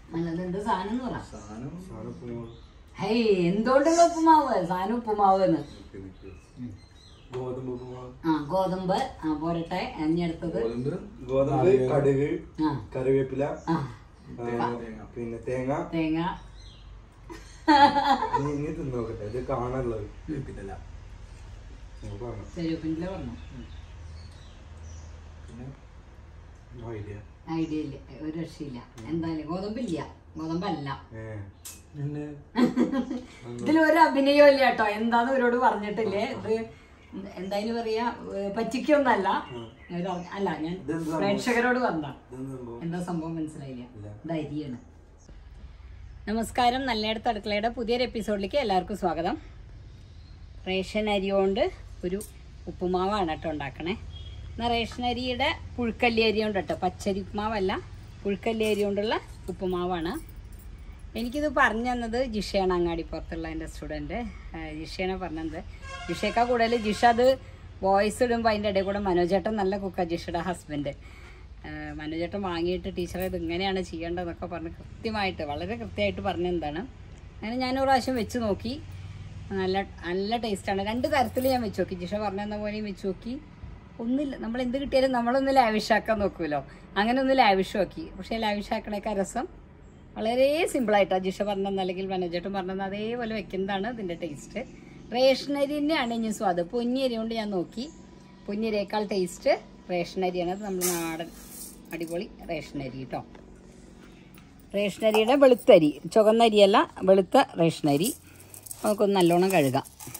നല്ലത് എന്ത് സാധനം എന്ന് പറ സാധനം ഹൈ എന്തുകൊണ്ടുള്ള ഉപ്പുമാവ് സാധനം ഉപ്പുമാവ് എന്ന് നിക്ക് നിക്ക്. ഗോതമ്പ് ഉപ്പുമാവ് ആ ഗോതമ്പ് ആ പോരട്ടെ അഞ്ഞെടുത്തത് ഗോതമ്പ് ഗോതമ്പ് കടുക് ആ കറിവേപ്പില ആ ആ, പിന്നെ തേങ്ങ തേങ്ങ നീ ഇനി തിന്നോക്കട്ടെ ഇത് കാണാനുള്ളത് പിന്നല്ല ഞാൻ പറഞ്ഞു ചെരുപ്പിൻ്റെ പറഞ്ഞു പിന്നെ ഐഡിയ ഐഡിയ ഇല്ല ഒരു രക്ഷയില്ല എന്തായാലും ഗോതമ്പില്ല ഗോതമ്പല്ല ഏ പിന്നെ ഇതിൽ ഒരു അഭിനയവും ഇല്ല കേട്ടോ എന്താന്ന് ഇവരോട് പറഞ്ഞിട്ടില്ലേ ഇത് എന്തായാലും പറയാ ഏ, പറ്റിക്കൊന്നല്ല ഒരു അഭി- അല്ല ഞാൻ ഇതെന്താ പ്രേക്ഷകരോട് വന്ന ഇതെന്ത് സംഭവം എന്താ സംഭവം മനസ്സിലായില്ല ഇല്ല. ഇത് അരിയാണ് നമസ്കാരം നല്ലയിടത്ത് അടുക്കളയുടെ പുതിയൊരു എപ്പിസോഡിലേക്ക് എല്ലാവർക്കും സ്വാഗതം റേഷൻ അരി കൊണ്ട് ഒരു ഉപ്പുമാവാണ് കേട്ടോ ഉണ്ടാക്കണേ എന്നാൽ റേഷൻ അരിയുടെ പുഴുക്കല്ലി അരി കൊണ്ട് കേട്ടോ പച്ചരി ഉപ്പുമാവല്ല പുഴുക്കല്ലി അരി കൊണ്ടുള്ള ഉപ്പുമാവാണ് എനിക്കിത് പറഞ്ഞു തന്നത് ജിഷയാണ് അങ്ങാടിപ്പുറത്തുള്ള എൻ്റെ സ്റ്റുഡൻറ്റ് ജിഷയാണ് പറഞ്ഞത് ജിഷയേക്കാൾ കൂടുതൽ ജിഷ അത് വോയിസ് ഇടുമ്പോൾ അതിൻ്റെ ഇടയിൽ കൂടെ മനോജേട്ടൻ നല്ല കുക്കാണ് ജിഷയുടെ ഹസ്ബൻഡ് മനോജേട്ടൻ വാങ്ങിയിട്ട് ടീച്ചറെ ഇത് ഇങ്ങനെയാണ് ചെയ്യേണ്ടതെന്നൊക്കെ പറഞ്ഞ് കൃത്യമായിട്ട് വളരെ കൃത്യമായിട്ട് പറഞ്ഞ എന്താണ് അങ്ങനെ ഞാൻ ഒരു പ്രാവശ്യം വെച്ച് നോക്കി നല്ല നല്ല ടേസ്റ്റാണ് രണ്ട് തരത്തിൽ ഞാൻ വെച്ച് നോക്കി ജിഷ പറഞ്ഞു തന്ന പോലെയും വെച്ച് നോക്കി ഒന്നില്ല നമ്മൾ എന്ത് കിട്ടിയാലും നമ്മളൊന്ന് ലാവിഷാക്കാൻ നോക്കുമല്ലോ അങ്ങനെ ഒന്ന് ലാവിഷ് നോക്കി പക്ഷേ ലാവിഷാക്കണേക്കാ രസം വളരെ സിമ്പിളായിട്ടാണ് ജിഷ പറഞ്ഞത് അല്ലെങ്കിൽ മനോജേട്ടൻ പറഞ്ഞത് അതേപോലെ വെക്കുന്നതാണ് ഇതിൻ്റെ ടേസ്റ്റ് റേഷനരി തന്നെയാണ് ഇനി സ്വാദ് പൊന്നിയരി കൊണ്ട് ഞാൻ നോക്കി പൊന്നിയരിയേക്കാൾ ടേസ്റ്റ് റേഷനരിയാണ് അത് നമ്മൾ നാടൻ അടിപൊളി റേഷനരി കേട്ടോ റേഷനരിയുടെ വെളുത്തരി ചുവന്നരിയല്ല വെളുത്ത റേഷനരി നമുക്കൊന്ന് നല്ലോണം കഴുകാം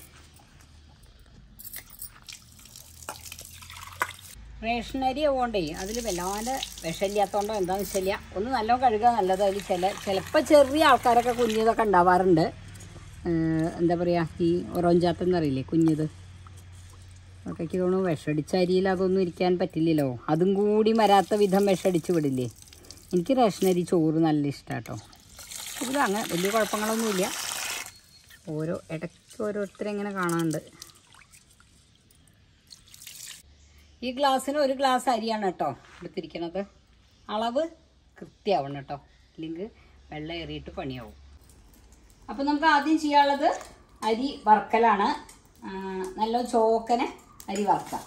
റേഷനരി ആവുകൊണ്ടേ അതിൽ വല്ലാതെ വിഷമില്ലാത്തതുകൊണ്ടോ എന്താണെന്ന് വെച്ചില്ല ഒന്ന് നല്ലോണം കഴുകുക നല്ലത് അതിൽ ചില ചിലപ്പോൾ ചെറിയ ആൾക്കാരൊക്കെ കുഞ്ഞിതൊക്കെ ഉണ്ടാവാറുണ്ട് ഏഹ് എന്താ പറയുക ഈ ഒറോഞ്ചാത്തെന്ന് അറിയില്ലേ കുഞ്ഞത് അതൊക്കെ എനിക്ക് തോന്നുന്നു വിഷടിച്ച അരിയിൽ അതൊന്നും ഇരിക്കാൻ പറ്റില്ലല്ലോ അതും കൂടി വരാത്ത വിധം വിഷടിച്ച് വിടില്ലേ എനിക്ക് റേഷനരി ചോറ് നല്ല ഇഷ്ടമാണ് കേട്ടോ ഇതിൽ അങ്ങനെ വലിയ കുഴപ്പങ്ങളൊന്നുമില്ല ഓരോ ഇടയ്ക്ക് ഓരോരുത്തരെ ഇങ്ങനെ കാണാനുണ്ട് ഈ ഗ്ലാസ്സിന് ഒരു ഗ്ലാസ് അരിയാണ് കേട്ടോ എടുത്തിരിക്കണത് അളവ് കൃത്യമാവണം കേട്ടോ ഇല്ലെങ്കിൽ വെള്ളം ഏറിയിട്ട് പണിയാവും അപ്പം നമുക്ക് ആദ്യം ചെയ്യാനുള്ളത് അരി വറുക്കലാണ് ആ, നല്ല ചോക്കനെ അരി വറുക്കാം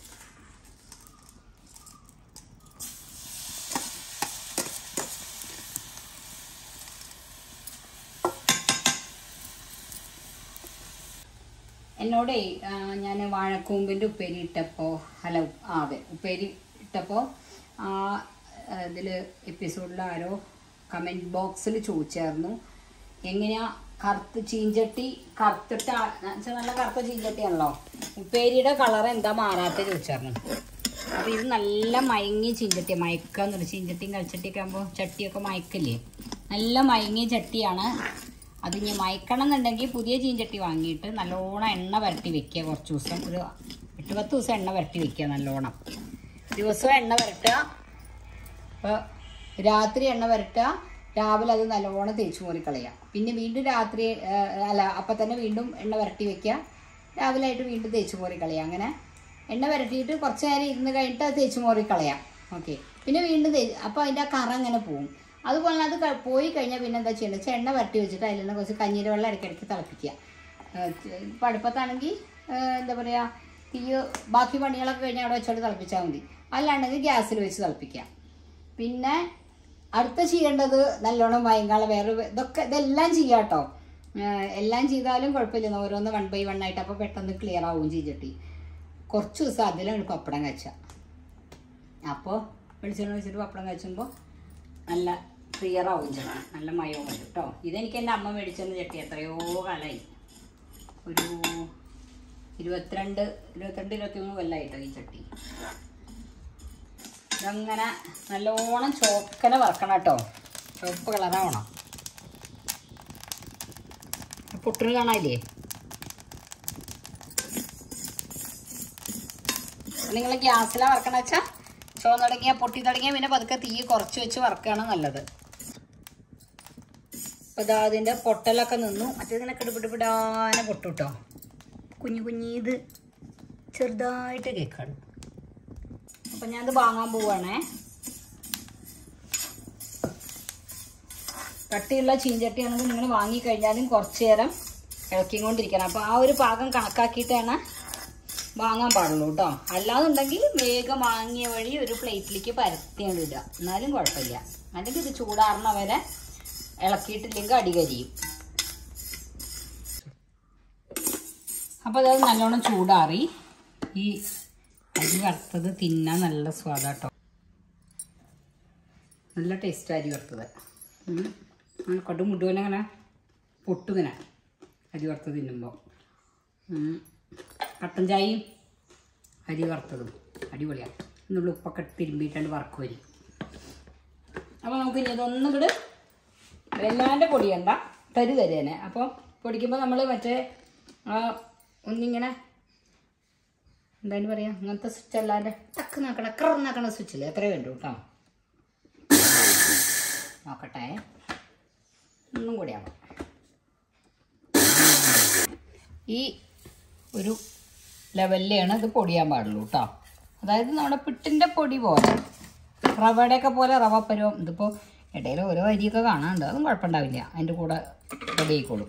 എന്നോടേ ഞാൻ വാഴക്കൂമ്പിൻ്റെ ഉപ്പേരി ഇട്ടപ്പോൾ അല്ല ആ അതെ ഉപ്പേരി ഇട്ടപ്പോൾ ആ ഇതിൽ എപ്പിസോഡിൽ ആരോ കമൻറ്റ് ബോക്സിൽ ചോദിച്ചായിരുന്നു എങ്ങനെയാ കറുത്ത് ചീഞ്ചട്ടി കറുത്തിട്ട് വെച്ചാൽ നല്ല കറുത്ത ചീഞ്ചട്ടിയാണല്ലോ ഉപ്പേരിയുടെ കളർ എന്താ മാറാത്ത ചോദിച്ചായിരുന്നു അപ്പോൾ ഇത് നല്ല മയങ്ങിയ ചീഞ്ചട്ടി മയക്കാന്നൊരു ചീഞ്ചട്ടിയും കളിച്ചട്ടിയൊക്കെ ആകുമ്പോൾ ചട്ടിയൊക്കെ മയക്കില്ലേ നല്ല മയങ്ങിയ ചട്ടിയാണ് അത് ഇനി മയക്കണം എന്നുണ്ടെങ്കിൽ പുതിയ ചീഞ്ചട്ടി വാങ്ങിയിട്ട് നല്ലോണം എണ്ണ വരട്ടി വെക്കുക കുറച്ച് ദിവസം ഒരു എട്ട് പത്ത് ദിവസം എണ്ണ വരട്ടി വെക്കുക നല്ലോണം ദിവസവും എണ്ണ വരട്ടുക അപ്പോൾ രാത്രി എണ്ണ വരട്ടുക രാവിലെ അത് നല്ലോണം തേച്ച് മോറി കളയുക പിന്നെ വീണ്ടും രാത്രി ആ, അല്ല അപ്പം തന്നെ വീണ്ടും എണ്ണ വരട്ടി വെക്കുക രാവിലെ ആയിട്ട് വീണ്ടും തേച്ച് മോറി കളയുക അങ്ങനെ എണ്ണ വരട്ടിയിട്ട് കുറച്ച് നേരം ഇരുന്ന് കഴിഞ്ഞിട്ട് അത് തേച്ച് മോറി കളയാം ഓക്കെ പിന്നെ വീണ്ടും തേ അപ്പോൾ അതിൻ്റെ ആ കറ അങ്ങനെ പോകും അതുപോലെ അത് ക- പോയി കഴിഞ്ഞാൽ പിന്നെ എന്താ ചെയ്യേണ്ടത് വെച്ചാൽ എണ്ണ വരട്ടി വെച്ചിട്ട് അതിൽ നിന്ന് കുറച്ച് കഞ്ഞീര വെള്ളം ഇടയ്ക്കിടയ്ക്ക് തിളപ്പിക്കുക ഇപ്പം അടുപ്പത്താണെങ്കിൽ എന്താ പറയുക തീ ബാക്കി പണികളൊക്കെ കഴിഞ്ഞാൽ അവിടെ വെച്ചോട്ട് തിളപ്പിച്ചാൽ മതി അല്ലാണ്ടെങ്കിൽ ഗ്യാസിൽ വെച്ച് തിളപ്പിക്കുക പിന്നെ അടുത്ത ചെയ്യേണ്ടത് നല്ലോണം വയങ്കാള വേറെ വേ- ഇതൊക്കെ ഇതെല്ലാം ചെയ്യാം കേട്ടോ എല്ലാം ചെയ്താലും കുഴപ്പമില്ല ഓരോന്ന് വൺ ബൈ വൺ ആയിട്ട് അപ്പോൾ പെട്ടെന്ന് ക്ലിയർ ആവും ചെയ്തിട്ട് കുറച്ച് ദിവസം അതിലാണ് പപ്പടം കച്ച അപ്പോൾ വെളിച്ചെണ്ണ വെച്ചിട്ട് പപ്പടം കച്ചുമ്പോൾ നല്ല ക്ലിയർ ആവും ചട്ടി നല്ല മയവും വരും കേട്ടോ ഇതെനിക്ക് എൻ്റെ അമ്മ മേടിച്ചെന്ന ചട്ടി എത്രയോ കാലമായി ഒരു ഇരുപത്തിരണ്ട് ഇരുപത്തിരണ്ട് ഇരുപത്തിമൂന്ന് കൊല്ലമായിട്ടോ ഈ ചട്ടി ഇതങ്ങനെ നല്ലോണം ചോക്കനെ വറക്കണം കേട്ടോ ചുവപ്പ് കളറാവണം പൊട്ടിന് കാണാനില്ലേ നിങ്ങൾ ഗ്യാസിലാണ് വറക്കണ വെച്ചാൽ ചുവന്ന് തുടങ്ങിയ പൊട്ടി തുടങ്ങിയ പിന്നെ പതുക്കെ തീ കുറച്ച് വെച്ച് വറക്കുകയാണ് നല്ലത് അപ്പോൾ ഇതാ അതിൻ്റെ പൊട്ടലൊക്കെ നിന്നു മറ്റേതിനെ കിടുപിടിപിടാനെ പൊട്ടു കേട്ടോ കുഞ്ഞു കുഞ്ഞീത് ചെറുതായിട്ട് കേൾക്കാണ് അപ്പം ഞാനത് വാങ്ങാൻ പോവാണേ കട്ടിയുള്ള ചീഞ്ചട്ടിയാണെങ്കിൽ നിങ്ങൾ വാങ്ങിക്കഴിഞ്ഞാലും കുറച്ച് നേരം ഇളക്കിക്കൊണ്ടിരിക്കണം അപ്പോൾ ആ ഒരു പാകം കണക്കാക്കിയിട്ടാണ് വാങ്ങാൻ പാടുള്ളൂ കേട്ടോ അല്ലാന്നുണ്ടെങ്കിൽ വേഗം വാങ്ങിയ വഴി ഒരു പ്ലേറ്റിലേക്ക് പരത്തിയാണ് ഇടുക എന്നാലും കുഴപ്പമില്ല അല്ലെങ്കിൽ ഇത് ചൂടാറണ വരെ ഇളക്കിയിട്ടില്ലെങ്കിൽ അടി കരിയും അപ്പോൾ അത് നല്ലോണം ചൂടാറി ഈ അരി വറുത്തത് തിന്നാൻ നല്ല സ്വാദാട്ടോ നല്ല ടേസ്റ്റ് അരി വറുത്തത് ഉം. അങ്ങനെ കടും മുട്ടുവിനെ അങ്ങനെ പൊട്ടുങ്ങനെ അരി വറുത്തത് തിന്നുമ്പോൾ കട്ടൻ ചായയും അരി വറുത്തതും അടിപൊളിയാണ് എന്നുള്ള ഉപ്പൊക്കെ ഇട്ട് തിരുമ്പിയിട്ടാണ് വറക്കും അരി അപ്പോൾ നമുക്ക് ഇനി ഇതൊന്നും കൂടെ വെല്ലാൻ്റെ പൊടിയണ്ട തരി തരുതന്നെ അപ്പോൾ പൊടിക്കുമ്പോൾ നമ്മൾ മറ്റേ ആ, ഒന്നിങ്ങനെ എന്താണ് പറയാ അങ്ങനത്തെ സ്വിച്ച് അല്ലാണ്ട് ടക്ക് നാക്കണ കറന്നാക്കണ സ്വിച്ചില്ലേ എത്ര വേണ്ടു കേട്ടോ നോക്കട്ടെ ഒന്നും കൂടി ആവാം ഈ ഒരു ലെവലിലാണ് ഇത് പൊടിയാൻ പാടുള്ളൂ കേട്ടോ അതായത് നമ്മുടെ പിട്ടിൻ്റെ പൊടി പോലെ റവയുടെയൊക്കെ പോലെ റവ പരുവം ഇതിപ്പോൾ ഇടയിൽ ഓരോ അരിയൊക്കെ കാണാനുണ്ട് അതൊന്നും കുഴപ്പമുണ്ടാവില്ല അതിൻ്റെ കൂടെ റെഡി ആയിക്കോളും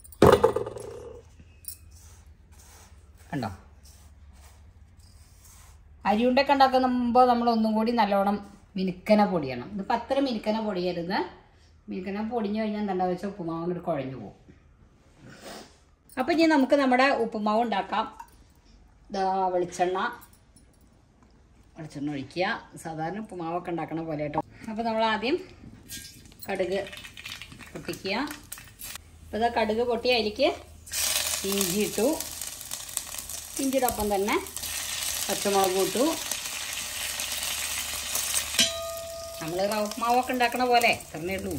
കണ്ടോ അരിയുണ്ടൊക്കെ ഉണ്ടാക്കുമ്പോൾ നമ്മൾ ഒന്നും കൂടി നല്ലോണം മിനുക്കന പൊടിയണം ഇതിപ്പോൾ അത്ര മിനുക്കന പൊടിയരുത് മിനുക്കന പൊടിഞ്ഞു കഴിഞ്ഞാൽ എന്താ വെച്ചാൽ ഉപ്പുമാവിനൊരു കുഴഞ്ഞു പോകും അപ്പം ഇനി നമുക്ക് നമ്മുടെ ഉപ്പുമാവ് ഉണ്ടാക്കാം ഇതാ വെളിച്ചെണ്ണ വെളിച്ചെണ്ണ ഒഴിക്കുക സാധാരണ ഉപ്പുമാവൊക്കെ ഉണ്ടാക്കണ പോലെ കേട്ടോ അപ്പോൾ നമ്മൾ ആദ്യം കടുക് പൊട്ടിക്കുക അപ്പോൾ ഇതാ കടുക് പൊട്ടി അതിലേക്ക് ഇഞ്ചി ഇട്ടു ഇഞ്ചിയുടെ ഒപ്പം തന്നെ പച്ചമുളക് ഇട്ടു നമ്മൾ റവമാവൊക്കെ ഉണ്ടാക്കണ പോലെ ഇത്രേ ഉള്ളൂ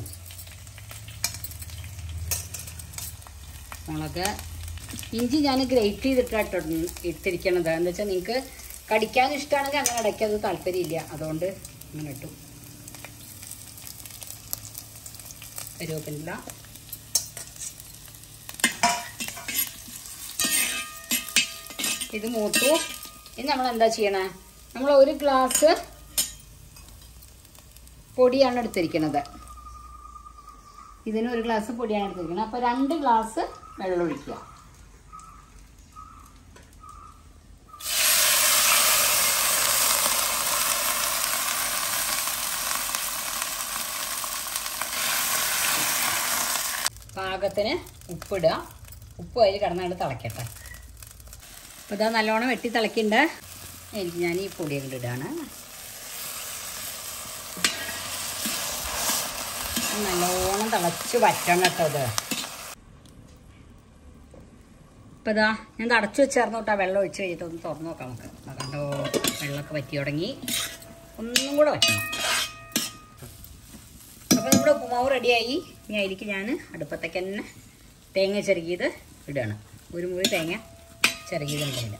മുളക് ഇഞ്ചി ഞാൻ ഗ്രേറ്റ് ചെയ്തിട്ടാണ് ഇട്ടിരിക്കണത് എന്താ വെച്ചാൽ നിങ്ങൾക്ക് കടിക്കാൻ ഇഷ്ടമാണെങ്കിൽ അങ്ങനെ അടയ്ക്കത് താല്പര്യമില്ല അതുകൊണ്ട് അങ്ങനെ ഇട്ടു കരുവേപ്പില ഇത് മൂത്തു ഇനി നമ്മൾ എന്താ ചെയ്യണേ നമ്മൾ ഒരു ഗ്ലാസ് പൊടിയാണ് എടുത്തിരിക്കുന്നത് ഇതിന് ഒരു ഗ്ലാസ് പൊടിയാണ് എടുത്തിരിക്കുന്നത് അപ്പോൾ രണ്ട് ഗ്ലാസ് വെള്ളം ഒഴിക്കുക പാകത്തിന് ഉപ്പിടുക ഉപ്പ് അതിൽ കിടന്നാണ്ട് തിളക്കട്ടെ അപ്പോൾ ഇതാ നല്ലോണം വെട്ടി തിളക്കിണ്ട് എനിക്ക് ഞാൻ ഈ പൊടി അങ്ങോട്ട് ഇടാണ് നല്ലോണം തിളച്ച് വറ്റണം കേട്ടോ ഇത് ഇപ്പം ഇതാ ഞാൻ ഇത് അടച്ചു വെച്ചായിരുന്നു കേട്ടോ വെള്ളം ഒഴിച്ച് കഴിഞ്ഞിട്ട് ഒന്ന് തുറന്നു നോക്കാം നമുക്ക് ദാ കണ്ടോ വെള്ളമൊക്കെ വറ്റി തുടങ്ങി ഒന്നും കൂടെ വറ്റണം അപ്പോൾ നമ്മുടെ ഉപ്പുമാവ് റെഡിയായി ഇനി അതിലേക്ക് ഞാൻ അടുപ്പത്തേക്ക് തന്നെ തേങ്ങ ചെറുകിയത് ഇടുകയാണ് ഒരു മുറി തേങ്ങ ചെറുകിയതുണ്ടായില്ല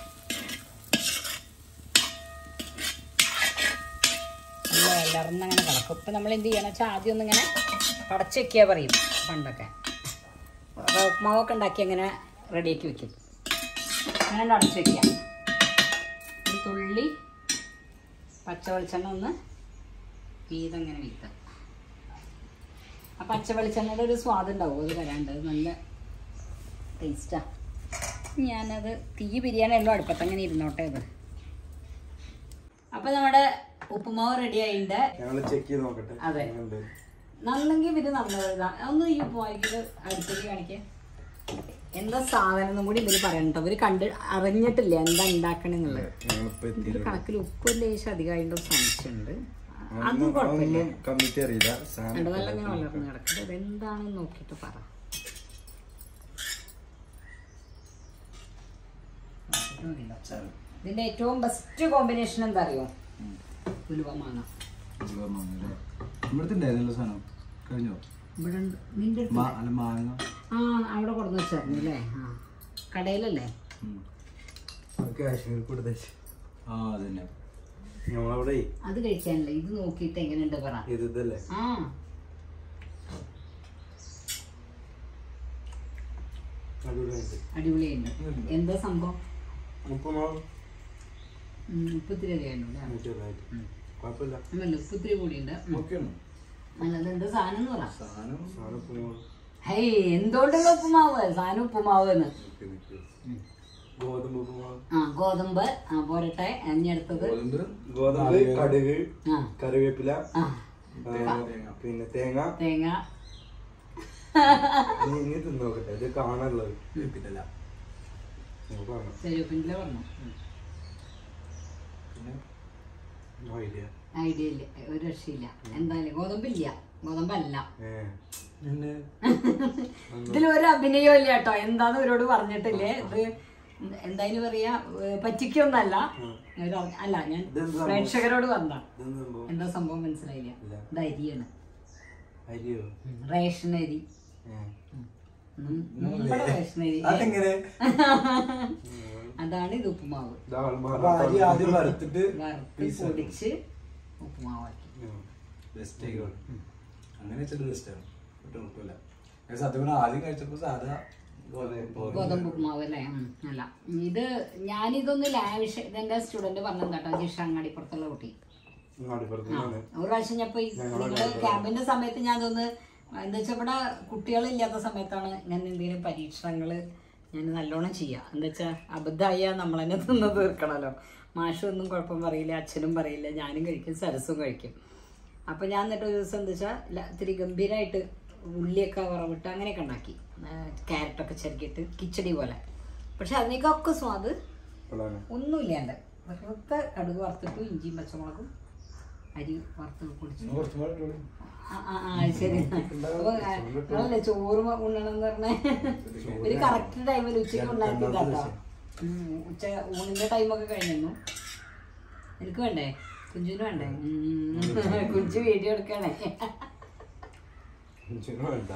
നല്ല ഇലർന്നങ്ങനെ കിടക്കും ഇപ്പം നമ്മൾ എന്ത് ചെയ്യണം വെച്ചാൽ ആദ്യം ഒന്നിങ്ങനെ പടച്ച് വെക്കുക പറയും പണ്ടൊക്കെ അപ്പോൾ ഉപ്പുമാവൊക്കെ ഉണ്ടാക്കി അങ്ങനെ റെഡിയാക്കി വെക്കും അങ്ങനെ അടച്ച് വെക്കുക ഒരു തുള്ളി പച്ച വെളിച്ചെണ്ണ ഒന്ന് വീതങ്ങനെ വീത്താം ആ പച്ച വെളിച്ചെണ്ണയുടെ ഒരു സ്വാദ് ഉണ്ടാവും അത് വരാണ്ട് അത് നല്ല ടേസ്റ്റാ ഞാനത് തീ ബിരിയാണിയല്ലോ അടുപ്പത്ത് അങ്ങനെ ഇരുന്നോട്ടെ ഇത് അപ്പൊ നമ്മുടെ ഉപ്പുമാവ് റെഡി ആയിട്ടുണ്ട് ഞങ്ങൾ ചെക്ക് ചെയ്ത് നോക്കട്ടെ അതെ. എങ്ങനെയുണ്ട്? നന്നെങ്കിൽ ഇവര് നല്ലതാ ഒന്ന് ഈ ഉപ്പുമാവിക്ക് അടുത്തേക്ക് കാണിക്ക എന്താ സാധനം എന്നും കൂടി ഇവര് പറയണ്ടോ ഇവര് കണ്ട് അറിഞ്ഞിട്ടില്ല എന്താ ഉണ്ടാക്കണെന്നുള്ളത് ഞങ്ങളിപ്പോ എത്തി ഇതിന്റെ കണക്കിൽ ഉപ്പ് ലേശം അധികമായിട്ട് സംശയമുണ്ട് അതും ഒന്നും കുഴപ്പമില്ല ഒന്നും കമ്മിറ്റ് അറിയില്ല സാധനം രണ്ട് നല്ല ഇങ്ങനെ വളർന്ന് കിടക്കുന്നത് അതെന്താണെന്ന് നോക്കിയിട്ട് പറ ഇതിന്റെ ഏറ്റവും ബെസ്റ്റ് കോമ്പിനേഷൻ എന്താ അറിയോ ഉലുവ മാങ്ങ ഇവിടുത്തെ ഉണ്ടായിരുന്നല്ലോ സാധനം കഴിഞ്ഞോ ഇവിടെ ഉണ്ട്. നിന്റെ അടുത്ത് മാ- അല്ല മാങ്ങ ആ അവിടെ കൊടുന്ന് വെച്ചായിരുന്നു അല്ലേ ആ കടയിലല്ലേ ഉം. കാശ്മീർ കൊടുത്തേ ആ അതന്നെ നമ്മളവിടെ അത് കഴിക്കാനല്ലേ ഇത് നോക്കിയിട്ട് എങ്ങനെയുണ്ട് പറ ഇത് ഇതല്ലേ ആ അടിപൊളിയുണ്ട് അടിപൊളിയുണ്ട് എന്താ സംഭവം ഉപ്പുമാവ് ഉം, ഉപ്പ് ഇത്തിരി അധികമുണ്ട് അല്ലേ ചെറുതായിട്ട് കുഴപ്പമില്ല അല്ല ഉപ്പ് ഇത്തിരി കൂടിയുണ്ട് ഉം. ഓക്കെയാണ് നല്ലത് സാധനം എന്ന് പറ സാധനം സാധനം ഉപ്പുമാവ് ഹേയ് എന്തുകൊണ്ടുള്ള ഉപ്പുമാവ് സാധനം ഉപ്പുമാവ് എന്ന് നിക്ക് നിക്ക്. ഗോതമ്പ് ഉപ്പുമാവ് ആ ഗോതമ്പ് ആ പോരട്ടെ അടുത്തത് ഗോതമ്പ് ഗോതമ്പ് കടുക് ആ കറിവേപ്പില ആ ആ, പിന്നെ തേങ്ങ തേങ്ങ ഇനി ഇനി തിന്ന് നോക്കട്ടെ ഇത് കാണാനുള്ളത് വേപ്പിലല്ല. നമുക്ക് കാണാം ചെരുപ്പിൻ്റെ പറഞ്ഞു പിന്നെ ഐഡിയ ഐഡിയ ഇല്ല ഒരു രക്ഷയില്ല എന്തായാലും ഗോതമ്പില്ല ഗോതമ്പല്ല ഏ പിന്നെ ഇതിൽ ഒരു അഭിനയവും ഇല്ല കേട്ടോ എന്താന്ന് ഇവരോട് പറഞ്ഞിട്ടില്ലേ ഇത് എന്തായാലും പറയാ ഏ, പറ്റിക്കൊന്നല്ല ഒരു അ- അല്ല ഞാൻ ഇതെന്താ പ്രേക്ഷകരോട് പറഞ്ഞ ഇതെന്ത് സംഭവം എന്താ സംഭവം മനസ്സിലായില്ല ഇല്ല. ഇത് അരിയാണ് അരിയോ റേഷൻ അരി ഏ ഉം, നമ്മുടെ റേഷൻ അരി അതെങ്ങനെ അതാണ് ഇത് ഉപ്പുമാവ് ഇത് ആൾമാർ അപ്പൊ അരി ആദ്യം വറുത്തിട്ട് വറുത്ത് പൊടിച്ച് ഉപ്പുമാവാക്കി ബെസ്റ്റ് ആയിക്കോട്ടെ അങ്ങനെ വെച്ചിട്ട് ബെസ്റ്റ് ആണ് ഒട്ടും കുഴപ്പമില്ല ഞാൻ സത്യം പറഞ്ഞാൽ ആദ്യം കഴിച്ചപ്പോ സാധാ ഗോതമ്പ് ഗോതമ്പ് ഉപ്പുമാവ് അല്ലേ ഉം, അല്ല ഇത് ഞാനിതൊന്ന് ലാവിഷ് ഇതെന്റെ സ്റ്റുഡന്റ് പറഞ്ഞത് കേട്ടോ ജിഷ അങ്ങാടിപ്പുറത്തുള്ള കുട്ടി നാടിപ്പുറത്തുനിന്നാണ് ഒരു പ്രാവശ്യം ഞാൻ ഇപ്പൊ നിങ്ങള് ക്യാമ്പിന്റെ സമയത്ത് ഞാൻ തോന്നുന്നു എന്താ വെച്ചാൽ ഇവിടെ കുട്ടികളില്ലാത്ത സമയത്താണ് ഇങ്ങനെ എന്തെങ്കിലും പരീക്ഷണങ്ങള് ഞാൻ നല്ലോണം ചെയ്യാം എന്താ വെച്ചാൽ അബദ്ധമായ നമ്മൾ തന്നെ തിന്ന് തീർക്കണമല്ലോ മാഷും ഒന്നും കുഴപ്പം പറയില്ല അച്ഛനും പറയില്ല ഞാനും കഴിക്കും സരസും കഴിക്കും അപ്പൊ ഞാൻ എന്നിട്ട് ഒരു ദിവസം എന്താ വെച്ചാൽ ഇത്തിരി ഗംഭീരമായിട്ട് ഉള്ളിയൊക്കെ വറവിട്ട് അങ്ങനെയൊക്കെ ഉണ്ടാക്കി ക്യാരറ്റൊക്കെ ചെറുക്കിയിട്ട് കിച്ചടി പോലെ പക്ഷെ അതിനേക്കൊക്കെ സ്വാദ് ഇപ്പോഴാണ് ഒന്നുമില്ലാണ്ട് വെറുതെ കടുക് വറുത്തിട്ടു ഇഞ്ചിയും പച്ചമുളകും അരി വറുത്ത് പൊടിച്ചു ഇന്ന് കുറച്ചും കൂടെ ഇട്ടോളൂ. ആ, ആ, ആ, ശരി അപ്പൊ നിങ്ങളല്ലേ ചോറ് ഉണ്ണണം എന്ന് പറഞ്ഞ ഒരു കറക്റ്റ് ടൈമിൽ ഉച്ചയ്ക്ക് ഉണ്ടാക്കിയതാട്ടോ ഉം, ഉച്ച ഊണിന്റെ ടൈമൊക്കെ കഴിഞ്ഞു എനിക്ക് വേണ്ടേ കുഞ്ചുവിന് വേണ്ടേ ഉം, കുഞ്ചു വീഡിയോ എടുക്കണേ ഇഞ്ചിന് വേണ്ട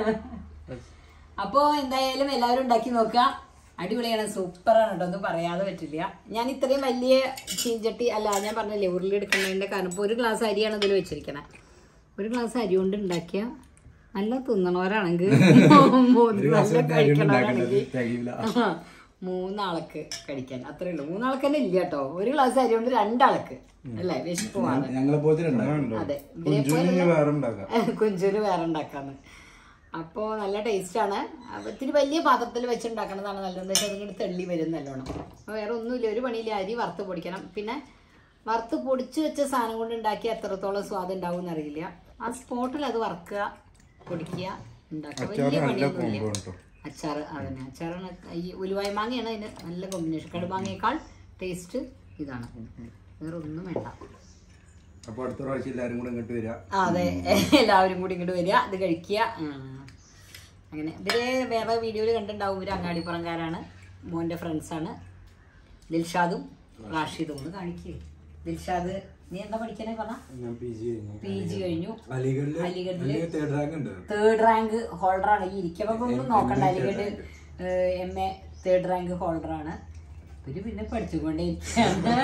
അപ്പോ എന്തായാലും എല്ലാവരും ഉണ്ടാക്കി നോക്കുക അടിപൊളിയാണ് സൂപ്പറാണ് കേട്ടോ ഒന്നും പറയാതെ പറ്റില്ല ഞാൻ ഇത്രയും വലിയ ചീഞ്ചട്ടി അല്ല ഞാൻ പറഞ്ഞില്ലേ ഉരുളി എടുക്കുന്നതിന്റെ കാരണം ഇപ്പൊ ഒരു ഗ്ലാസ് അരിയാണ് ഇതിൽ വെച്ചിരിക്കണേ ഒരു ഗ്ലാസ് അരി കൊണ്ട് ഉണ്ടാക്കിയ നല്ല തിന്നണവരാണെങ്കിൽ നല്ല കഴിക്കണവരാണെങ്കിൽ തികയില്ല ആ, മൂന്നാൾക്ക് കഴിക്കാൻ അത്രേ ഉള്ളൂ മൂന്നാൾക്ക് തന്നെ ഇല്ല കേട്ടോ ഒരു ഗ്ലാസ് അരി കൊണ്ട് രണ്ടാൾക്ക് അല്ലേ വിശപ്പുമാണ് ഞങ്ങളെ പോലെ ഉണ്ടാവും അതെ കുഞ്ചുവിന് ഇനി വേറെ ഉണ്ടാക്കാം കുഞ്ചൂര് വേറെ ഉണ്ടാക്കാന്ന് അപ്പോൾ നല്ല ടേസ്റ്റാണ് ഇത്തിരി വലിയ പാത്രത്തിൽ വെച്ചുണ്ടാക്കണതാണ് നല്ലതെന്ന് വെച്ചാൽ അതിങ്ങോട്ട് തെള്ളി വരും നല്ലോണം അപ്പോൾ വേറെ ഒന്നുമില്ല ഒരു പണിയില്ല അരി വറുത്ത് പൊടിക്കണം പിന്നെ വറുത്ത് പൊടിച്ച് വെച്ച സാധനം കൊണ്ട് ഉണ്ടാക്കി എത്രത്തോളം സ്വാദ് ഉണ്ടാവും എന്നറിയില്ല ആ സ്പോട്ടിൽ അത് വറുക്കുക പൊടിക്കുക ഉണ്ടാക്കുക വലിയ പണിയൊന്നുമില്ല അച്ചാർ അതന്നെ അച്ചാറാണ് ഈ ഉലുവായ മാങ്ങയാണ് അതിന് നല്ല കോമ്പിനേഷൻ കടുമാങ്ങയേക്കാൾ ടേസ്റ്റ് ഇതാണ് വേറെ ഒന്നും വേണ്ട അപ്പൊ അടുത്ത പ്രാവശ്യം എല്ലാരും കൂടെ ഇങ്ങോട്ട് വരിക ആ, അതെ എല്ലാവരും കൂടി ഇങ്ങോട്ട് വരിക ഇത് കഴിക്കുക ആ. അങ്ങനെ ഇവര് വേറെ വീഡിയോയിൽ കണ്ടിട്ടുണ്ടാവും ഇവര് അങ്ങാടിപ്പുറംകാരാണ് മോന്റെ ഫ്രണ്ട്സാണ് ദിൽഷാദും റാഷിദും ഒന്ന് കാണിക്കേ ദിൽഷാദ് നീ എന്താ പഠിക്കണേ പറഞ്ഞ ഞാൻ പി ജി കഴിഞ്ഞു പി ജി കഴിഞ്ഞു അലിഗഡില് അലിഗഡില് തേർഡ് റാങ്ക് ഉണ്ട് തേർഡ് റാങ്ക് ഹോൾഡറാണ് ഈ ഇരിക്കുമ്പോൾ ഒന്നും നോക്കണ്ട Aligarh M A third rank ഹോൾഡറാണ് ഇവര് പിന്നെ പഠിച്ചുകൊണ്ടേ ഇരിക്കുകയാണ്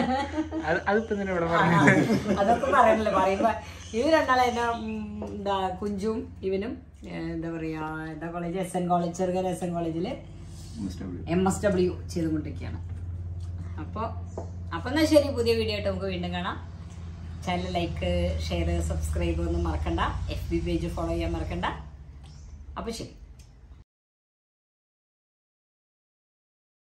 ആ, അതൊക്കെ പറയണല്ലോ പറയുമ്പോ ഇവർ രണ്ടാളെ എന്നെ ഉം, എന്താ കുഞ്ചും ഇവനും ഏ, എന്താ പറയാ എന്താ college S N college Cherukara S N കോളേജില് എം എസ് ഡബ്ല്യു ചെയ്തുകൊണ്ടിരിക്കുകയാണ് അപ്പോൾ അപ്പോൾ എന്നാൽ ശരി പുതിയ വീഡിയോ ആയിട്ട് നമുക്ക് വീണ്ടും കാണാം ചാനൽ ലൈക്ക് ഷെയർ സബ്സ്ക്രൈബ് ഒന്നും മറക്കണ്ട എഫ് ബി പേജ് ഫോളോ ചെയ്യാൻ മറക്കണ്ട അപ്പോൾ ശരി